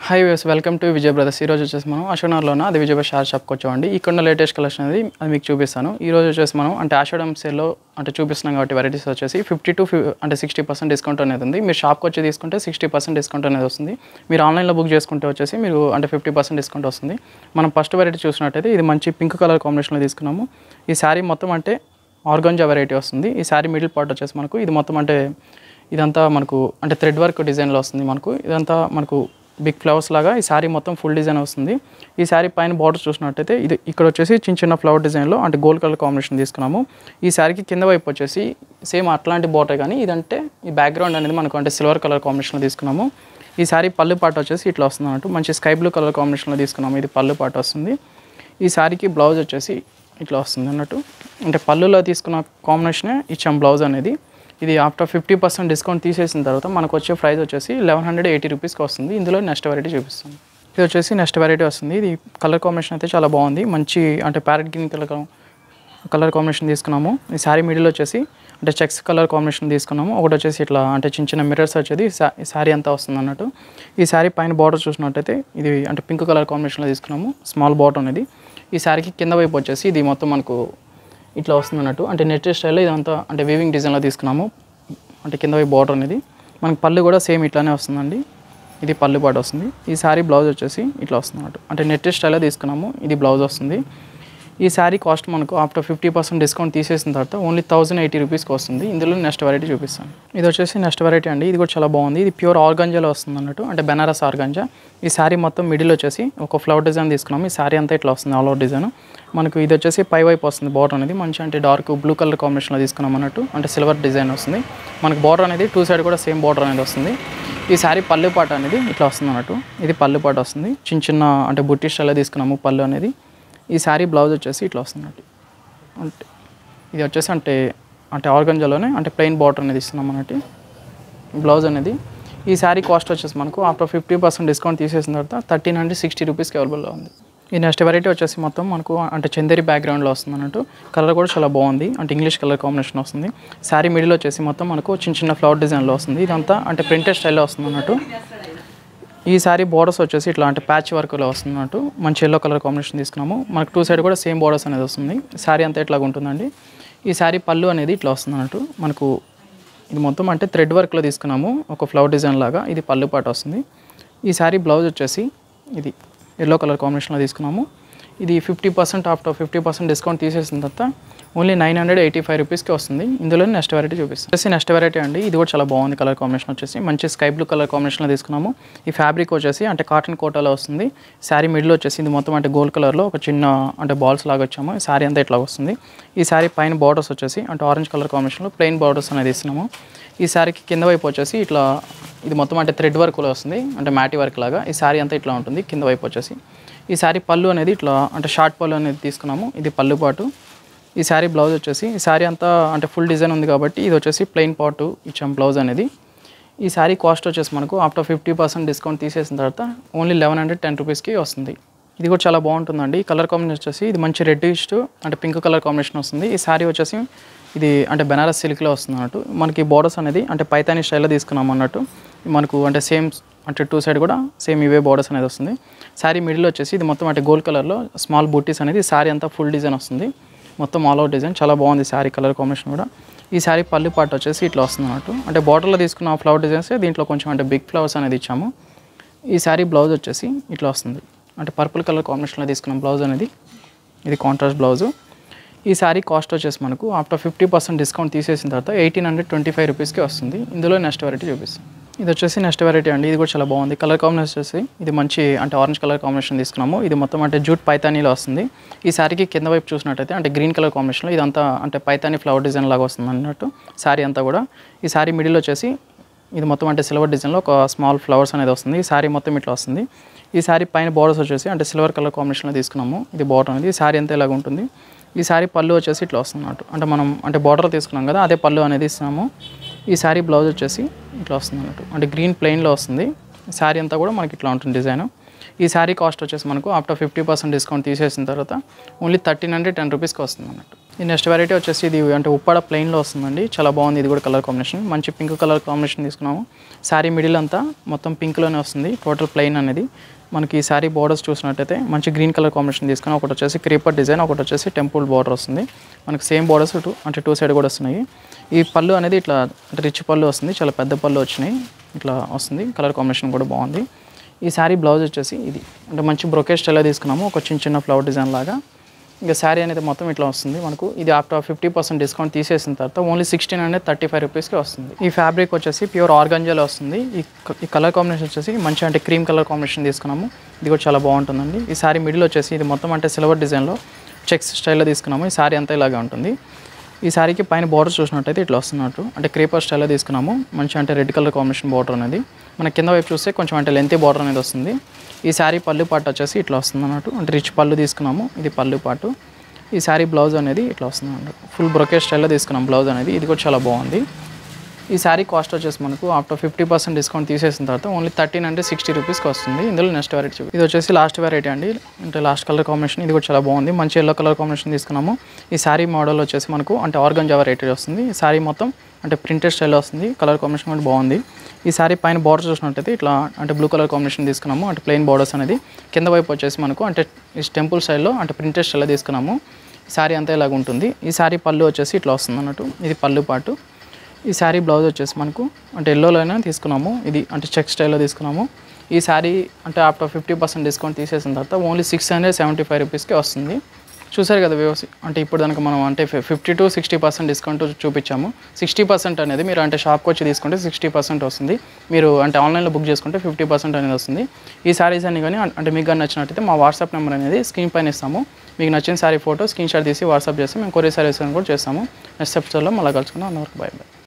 hi views welcome to Vijay brothers ఈ రోజు వచ్చేసి మనం అశోనర్లోన అది విజయ్ షార్ షాప్కి వచ్చామండి ఇక్కడ ఉన్న లేటెస్ట్ కలెక్షన్ అనేది అది మీకు చూపిస్తాను ఈ రోజు వచ్చేసి మనం అంటే ఆషాఢం సేల్లో అంటే చూపిస్తున్నాం కాబట్టి వెరైటీస్ వచ్చేసి ఫిఫ్టీ టు అంటే సిక్స్టీ పర్సెంట్ డిస్కౌంట్ అనేది ఉంది మీరు షాప్కి వచ్చి తీసుకుంటే సిక్స్టీ పర్సెంట్ డిస్కౌంట్ అనేది వస్తుంది మీరు ఆన్లైన్లో బుక్ చేసుకుంటే వచ్చేసి మీరు అంటే ఫిఫ్టీ పర్సెంట్ డిస్కౌంట్ వస్తుంది మనం ఫస్ట్ వెరైటీ చూసినట్టయితే ఇది మంచి పింక్ కలర్ కాంబినేషన్లో తీసుకున్నాము ఈ శారీ మొత్తం అంటే ఆర్గంజా వెరైటీ వస్తుంది ఈ శారీ మిడిల్ పార్ట్ వచ్చేసి మనకు ఇది మొత్తం అంటే ఇదంతా మనకు అంటే థ్రెడ్ వర్క్ డిజైన్లో వస్తుంది మనకు ఇదంతా మనకు బిగ్ ఫ్లవర్స్ లాగా ఈ శారీ మొత్తం ఫుల్ డిజైన్ వస్తుంది ఈ శారీ పైన బార్డర్ చూసినట్టయితే ఇది ఇక్కడ వచ్చేసి చిన్న చిన్న ఫ్లవర్ డిజైన్లో అంటే గోల్డ్ కలర్ కాంబినేషన్ తీసుకున్నాము ఈ శారీకి కింద వైపు వచ్చేసి సేమ్ అట్లాంటి బార్డర్ కానీ ఇదంటే ఈ బ్యాక్గ్రౌండ్ అనేది మనకు అంటే సిల్వర్ కలర్ కాంబినేషన్లో తీసుకున్నాము ఈ శారీ పళ్ళు పాట వచ్చేసి ఇట్లా వస్తుంది అన్నట్టు మంచి స్కై బ్లూ కలర్ కాంబినేషన్లో తీసుకున్నాము ఇది పళ్ళు పాట వస్తుంది ఈ శారీకి బ్లౌజ్ వచ్చేసి ఇట్లా వస్తుంది అన్నట్టు అంటే పళ్ళులో తీసుకున్న కాంబినేషనే ఇచ్చాం బ్లౌజ్ అనేది ఇది ఆఫ్టర్ ఫిఫ్టీ పర్సెంట్ డిస్కౌంట్ తీసేసిన తర్వాత మనకు వచ్చే ప్రైస్ వచ్చేసి లెవెన్ హండ్రెడ్ ఎయిటీ రూపీస్కి వస్తుంది ఇందులో నెక్స్ట్ వెరైటీ చూపిస్తాను ఇది వచ్చేసి నెక్స్ట్ వెరైటీ వస్తుంది ఇది కలర్ కాంబినేషన్ అయితే చాలా బాగుంది మంచి అంటే parrot green colour colour combination తీసుకున్నాము ఈ శారీ మిడిల్ వచ్చేసి అంటే చెక్స్ కలర్ కాంబినేషన్ తీసుకున్నాము ఒకటి వచ్చేసి ఇట్లా అంటే చిన్న చిన్న మిర్రర్స్ వచ్చేది శా- ఈ శారీ అంతా వస్తుంది అన్నట్టు ఈ శారీ పైన బార్డర్ చూసినట్టయితే ఇది అంటే పింక్ కలర్ కాంబినేషన్లో తీసుకున్నాము స్మాల్ బార్డర్ అనేది ఈ శారీకి కింద వైపు వచ్చేసి ఇది మొత్తం మనకు ఇట్లా వస్తుంది అన్నట్టు అంటే నెట్ స్టైల్లో ఇదంతా అంటే వీవింగ్ డిజైన్లో తీసుకున్నాము అంటే కింద వైపు బార్డర్ అనేది మనకి పళ్ళు కూడా సేమ్ ఇట్లానే వస్తుందండి ఇది పళ్ళు పాటు వస్తుంది ఈ శారీ బ్లౌజ్ వచ్చేసి ఇట్లా వస్తుంది అన్నట్టు అంటే నెట్ స్టైల్లో తీసుకున్నాము ఇది బ్లౌజ్ వస్తుంది ఈ శారీ కాస్ట్ మనకు ఆఫ్టర్ ఫిఫ్టీ పర్సెంట్ డిస్కౌంట్ తీసేసిన తర్వాత ఓన్లీ థౌసండ్ ఎయిటీ రూపీస్కి వస్తుంది ఇందులో నెక్స్ట్ వెరైటీ చూపిస్తాను ఇది వచ్చేసి నెక్స్ట్ వెరైటీ అండి ఇది కూడా చాలా బాగుంది ఇది ప్యూర్ ఆర్గంజాలో వస్తుంది అన్నట్టు అంటే బెనారస్ ఆర్గంజా ఈ శారీ మొత్తం మిడిల్ వచ్చేసి ఒక ఫ్లవర్ డిజైన్ తీసుకున్నాము ఈ శారీ అంతా ఇట్లా వస్తుంది ఆల్ ఓవర్ డిజైన్ మనకు ఇది వచ్చేసి పై వైపు వస్తుంది బార్డర్ అనేది మంచి అంటే డార్క్ బ్లూ కలర్ కాంబినేషన్లో తీసుకున్నాం అన్నట్టు అంటే సిల్వర్ డిజైన్ వస్తుంది మనకు బార్డర్ అనేది టూ సైడ్ కూడా సేమ్ బార్డర్ అనేది వస్తుంది ఈ శారీ పళ్ళు పాట అనేది ఇట్లా వస్తుంది అన్నట్టు ఇది పళ్ళు పాట వస్తుంది చిన్న చిన్న అంటే బుట్టి స్టైల్లో తీసుకున్నాము పళ్ళు అనేది ఈ శారీ బ్లౌజ్ వచ్చేసి ఇట్లా వస్తుంది అన్నట్టు అంటే ఇది వచ్చేసి అంటే అంటే ఆర్గంజాలోనే అంటే ప్లెయిన్ బార్డర్ అనేది ఇస్తున్నాం అన్నట్టు బ్లౌజ్ అనేది ఈ శారీ కాస్ట్ వచ్చేసి మనకు ఆఫ్టర్ ఫిఫ్టీ పర్సెంట్ డిస్కౌంట్ తీసేసిన తర్వాత థర్టీన్ హండ్రెడ్ సిక్స్టీ రూపీస్కి అవైలబుల్లో ఉంది ఈ నెక్స్ట్ వెరైటీ వచ్చేసి మొత్తం మనకు అంటే చందేరి బ్యాక్గ్రౌండ్లో వస్తుంది అన్నట్టు కలర్ కూడా చాలా బాగుంది అంటే ఇంగ్లీష్ కలర్ కాంబినేషన్ వస్తుంది శారీ మిడిల్ వచ్చేసి మొత్తం మనకు చిన్న చిన్న ఫ్లవర్ డిజైన్లో వస్తుంది ఇదంతా అంటే ప్రింటెడ్ స్టైల్లో వస్తుంది అన్నట్టు ఈ సారీ బోర్డర్స్ వచ్చేసి ఇట్లా అంటే ప్యాచ్ వర్క్లో వస్తున్నట్టు మంచి ఎల్లో కలర్ కాంబినేషన్ తీసుకున్నాము మనకు టూ సైడ్ కూడా సేమ్ బోర్డర్స్ అనేది వస్తుంది శారీ అంతా ఇట్లాగ ఉంటుందండి ఈ శారీ పళ్ళు అనేది ఇట్లా వస్తుంది అన్నట్టు మనకు ఇది మొత్తం అంటే థ్రెడ్ వర్క్లో తీసుకున్నాము ఒక ఫ్లవర్ డిజైన్ లాగా ఇది పళ్ళు పాట వస్తుంది ఈ శారీ బ్లౌజ్ వచ్చేసి ఇది ఎల్లో కలర్ కాంబినేషన్లో తీసుకున్నాము ఇది fifty percent after fifty percent discount తీసేసిన తర్వాత only nine hundred eighty five రూపీస్కి వస్తుంది ఇందులో నెక్స్ట్ వెరైటీ చూపిస్తాను వచ్చేసి నెక్స్ట్ వెరైటీ అండి ఇది కూడా చాలా బాగుంది కలర్ కాంబినేషన్ వచ్చేసి మంచి స్కై బ్లూ కలర్ కాంబినేషన్లో తీసుకున్నాము ఈ ఫ్యాబ్రిక్ వచ్చేసి అంటే కాటన్ కోటాలో వస్తుంది శారీ మిడిల్ వచ్చేసి ఇది మొత్తం అంటే గోల్డ్ కలర్లో ఒక చిన్న అంటే బాల్స్ లాగా వచ్చాము ఈ శారీ అంతా ఇట్లా వస్తుంది ఈ శారీ పైన బార్డర్స్ వచ్చేసి అంటే ఆరెంజ్ కలర్ కాంబినేషన్లో ప్లెయిన్ బార్డర్స్ అనేది ఇస్తున్నాము ఈ శారీకి కింద వైపు వచ్చేసి ఇట్లా ఇది మొత్తం అంటే థ్రెడ్ వర్క్లో వస్తుంది అంటే మ్యాటి వర్క్ లాగా ఈ శారీ అంతా ఇట్లా ఉంటుంది కింద వైపు వచ్చేసి ఈ శారీ పళ్ళు అనేది ఇట్లా అంటే షార్ట్ పళ్ళు అనేది తీసుకున్నాము ఇది పళ్ళు పాటు ఈ శారీ బ్లౌజ్ వచ్చేసి ఈ శారీ అంతా అంటే ఫుల్ డిజైన్ ఉంది కాబట్టి ఇది వచ్చేసి ప్లెయిన్ పాటు ఇచ్చాం బ్లౌజ్ అనేది ఈ శారీ కాస్ట్ వచ్చేసి మనకు ఆఫ్టర్ ఫిఫ్టీ పర్సెంట్ డిస్కౌంట్ తీసేసిన తర్వాత ఓన్లీ లెవెన్ హండ్రెడ్ టెన్ రూపీస్కి వస్తుంది ఇది కూడా చాలా బాగుంటుందండి ఈ కలర్ కాంబినేషన్ వచ్చేసి ఇది మంచి రెడ్డిష్ అంటే పింక్ కలర్ కాంబినేషన్ వస్తుంది ఈ శారీ వచ్చేసి ఇది అంటే బెనారస్ సిల్క్లో వస్తుంది అన్నట్టు మనకి బోర్డర్స్ అనేది అంటే పైతాని స్టైల్లో తీసుకున్నాం అన్నట్టు మనకు అంటే సేమ్ అంటే టూ సైడ్ కూడా సేమ్ ఇవే బోర్డర్స్ అనేది వస్తుంది శారీ మిడిల్ వచ్చేసి ఇది మొత్తం అంటే గోల్డ్ కలర్లో స్మాల్ బూటీస్ అనేది శారీ అంతా ఫుల్ డిజైన్ వస్తుంది మొత్తం ఆల్ అవుట్ డిజైన్ చాలా బాగుంది శారీ కలర్ కాంబినేషన్ కూడా ఈ శారీ పళ్ళు పాటు వచ్చేసి ఇట్లా వస్తుంది అన్నట్టు అంటే బార్డర్లో తీసుకున్న ఫ్లవర్ డిజైన్స్ దీంట్లో కొంచెం అంటే బిగ్ ఫ్లవర్స్ అనేది ఇచ్చాము ఈ శారీ బ్లౌజ్ వచ్చేసి ఇట్లా వస్తుంది అంటే పర్పుల్ కలర్ కాంబినేషన్లో తీసుకున్న బ్లౌజ్ అనేది ఇది కాంట్రాస్ట్ బ్లౌజు ఈ శారీ కాస్ట్ వచ్చేసి మనకు ఆఫ్టర్ ఫిఫ్టీ పర్సెంట్ డిస్కౌంట్ తీసేసిన తర్వాత ఎయిటీన్ హండ్రెడ్ ట్వంటీ ఫైవ్ రూపీస్కి వస్తుంది ఇందులో నెక్స్ట్ వెరైటీ చూపిస్తాం ఇది వచ్చేసి నెక్స్ట్ వెరైటీ అండి ఇది కూడా చాలా బాగుంది కలర్ కాంబినేషన్ వచ్చేసి ఇది మంచి అంటే ఆరెంజ్ కలర్ కాంబినేషన్ తీసుకున్నాము ఇది మొత్తం అంటే జూట్ పైతానీలో వస్తుంది ఈ శారీకి కింద వైపు చూసినట్టయితే అంటే గ్రీన్ కలర్ కాంబినేషన్లో ఇదంతా అంటే పైతానీ ఫ్లవర్ డిజైన్ లాగా వస్తుంది అన్నట్టు శారీ అంతా కూడా ఈ శారీ మిడిల్ వచ్చేసి ఇది మొత్తం అంటే సిల్వర్ డిజైన్లో ఒక స్మాల్ ఫ్లవర్స్ అనేది వస్తుంది ఈ శారీ మొత్తం ఇట్లా వస్తుంది ఈ శారీ పైన బార్డర్స్ వచ్చేసి అంటే సిల్వర్ కలర్ కాంబినేషన్లో తీసుకున్నాము ఇది బార్డర్ అనేది ఈ శారీ అంతా ఇలాగ ఉంటుంది ఈ శారీ పళ్ళు వచ్చేసి ఇట్లా వస్తుంది అన్నట్టు అంటే మనం అంటే బార్డర్ తీసుకున్నాం కదా అదే పళ్ళు అనేది ఇస్తున్నాము ఈ శారీ బ్లౌజ్ వచ్చేసి ఇట్లా వస్తుంది అన్నట్టు అంటే గ్రీన్ ప్లెయిన్లో వస్తుంది ఈ శారీ అంతా కూడా మనకి ఇట్లా ఉంటుంది డిజైన్ ఈ శారీ కాస్ట్ వచ్చేసి మనకు ఆఫ్టర్ ఫిఫ్టీ పర్సెంట్ డిస్కౌంట్ తీసేసిన తర్వాత ఓన్లీ థర్టీన్ హండ్రెడ్ టెన్ రూపీస్కి వస్తుంది అన్నట్టు ఈ నెక్స్ట్ వెరైటీ వచ్చేసి ఇది అంటే ఉప్పాడ ప్లెయిన్లో వస్తుందండి చాలా బాగుంది ఇది కూడా కలర్ కాంబినేషన్ మంచి పింక్ కలర్ కాంబినేషన్ తీసుకున్నాము శారీ మిడిల్ అంతా మొత్తం పింక్లోనే వస్తుంది టోటల్ ప్లెయిన్ అనేది మనకి ఈ శారీ బార్డర్స్ చూసినట్టయితే మంచి గ్రీన్ కలర్ కాంబినేషన్ తీసుకున్నాం ఒకటి వచ్చేసి క్రీపర్ డిజైన్ ఒకటి వచ్చేసి టెంపుల్ బార్డర్ వస్తుంది మనకి సేమ్ బార్డర్స్ టూ అంటే టూ సైడ్ కూడా వస్తున్నాయి ఈ పళ్ళు అనేది ఇట్లా అంటే రిచ్ పళ్ళు వస్తుంది చాలా పెద్ద పళ్ళు వచ్చినాయి ఇట్లా వస్తుంది కలర్ కాంబినేషన్ కూడా బాగుంది ఈ శారీ బ్లౌజ్ వచ్చేసి ఇది అంటే మంచి బ్రొకేజ్ స్టైల్లో తీసుకున్నాము ఒక చిన్న చిన్న ఫ్లవర్ డిజైన్ లాగా ఇంకా శారీ అనేది మొత్తం ఇట్లా వస్తుంది మనకు ఇది ఆఫ్టర్ ఫిఫ్టీ పర్సెంట్ డిస్కౌంట్ తీసేసిన తర్వాత only sixteen hundred thirty five రూపీస్కి వస్తుంది ఈ ఫ్యాబ్రిక్ వచ్చేసి ప్యూర్ ఆర్గంజాలో వస్తుంది ఈ క- ఈ కలర్ కాంబినేషన్ వచ్చేసి మంచి అంటే క్రీమ్ కలర్ కాంబినేషన్ తీసుకున్నాము ఇది కూడా చాలా బాగుంటుందండి ఈ శారీ మిడిల్ వచ్చేసి ఇది మొత్తం అంటే సిల్వర్ డిజైన్లో చెక్స్ స్టైల్లో తీసుకున్నాము ఈ శారీ అంతా ఇలాగే ఉంటుంది ఈ శారీకి పైన బార్డర్ చూసినట్టయితే ఇట్లా వస్తున్నట్టు అంటే క్రేపర్ స్టైల్లో తీసుకున్నాము మంచి అంటే రెడ్ కలర్ కాంబినేషన్ బార్డర్ అనేది మన కింద వైపు చూస్తే కొంచెం అంటే లెంతీ బార్డర్ అనేది వస్తుంది ఈ శారీ పళ్ళు పాటు వచ్చేసి ఇట్లా వస్తుంది అన్నట్టు అంటే రిచ్ పళ్ళు తీసుకున్నాము ఇది పళ్ళు పాటు ఈ శారీ బ్లౌజ్ అనేది ఇట్లా వస్తుంది అన్నట్టు ఫుల్ బ్రొకేజ్ స్టైల్లో తీసుకున్నాం బ్లౌజ్ అనేది ఇది కూడా చాలా బాగుంది ఈ శారీ కాస్ట్ వచ్చేసి మనకు ఆఫ్టర్ ఫిఫ్టీ పర్సెంట్ డిస్కౌంట్ తీసేసిన తర్వాత ఓన్లీ థర్టీన్ అంటే సిక్స్టీ రూపీస్కి వస్తుంది ఇందులో నెక్స్ట్ వెరైటీ చూపి ఇది వచ్చేసి లాస్ట్ వెరైటీ అండి అంటే లాస్ట్ కలర్ కాంబినేషన్ ఇది కూడా చాలా బాగుంది మంచి ఎల్లో కలర్ కాంబినేషన్ తీసుకున్నాము ఈ శారీ మోడల్ వచ్చేసి మనకు అంటే ఆర్గంజా వెరైటీ వస్తుంది ఈ శారీ మొత్తం అంటే ప్రింటెడ్ స్టైల్లో వస్తుంది కలర్ కాంబినేషన్ కూడా బాగుంది ఈ శారీ పైన బార్డర్ చూసినట్టయితే ఇట్లా అంటే బ్లూ కలర్ కాంబినేషన్ తీసుకున్నాము అంటే ప్లెయిన్ బార్డర్స్ అనేది కింద వైపు వచ్చేసి మనకు అంటే ఈ టెంపుల్ స్టైల్లో అంటే ప్రింటెడ్ స్టైల్లో తీసుకున్నాము శారీ అంతా ఇలాగ ఉంటుంది ఈ శారీ పళ్ళు వచ్చేసి ఇట్లా వస్తుంది అన్నట్టు ఇది పళ్ళు పాటు ఈ శారీ బ్లౌజ్ వచ్చేసి మనకు అంటే ఎల్లోలోనే తీసుకున్నాము ఇది అంటే చెక్ స్టైల్లో తీసుకున్నాము ఈ శారీ అంటే ఆఫ్టర్ ఫిఫ్టీ పర్సెంట్ డిస్కౌంట్ తీసేసిన తర్వాత only six hundred seventy five రూపీస్కి వస్తుంది చూసారు కదా వ్యూస్ అంటే ఇప్పుడు దానికి మనం అంటే fifty to sixty percent discount చూపించాము సిక్స్టీ పర్సెంట్ అనేది మీరు అంటే షాప్కి వచ్చి తీసుకుంటే సిక్స్టీ పర్సెంట్ వస్తుంది మీరు అంటే ఆన్లైన్లో బుక్ చేసుకుంటే ఫిఫ్టీ పర్సెంట్ అనేది వస్తుంది ఈ శారీస్ అన్ని కానీ అంటే మీకు కానీ నచ్చినట్టయితే మా వాట్సాప్ నెంబర్ అనేది స్క్రీన్ పైన ఇస్తాము మీకు నచ్చిన sari photo screenshot WhatsApp వాట్సాప్ చేస్తే మేము కొరియర్ సర్వీస్ అని కూడా చేస్తాము నెక్స్ట్ ఎపిసోడ్లో మళ్ళీ కలుసుకుందాం అన్నవరకు బాయ్ బాయ్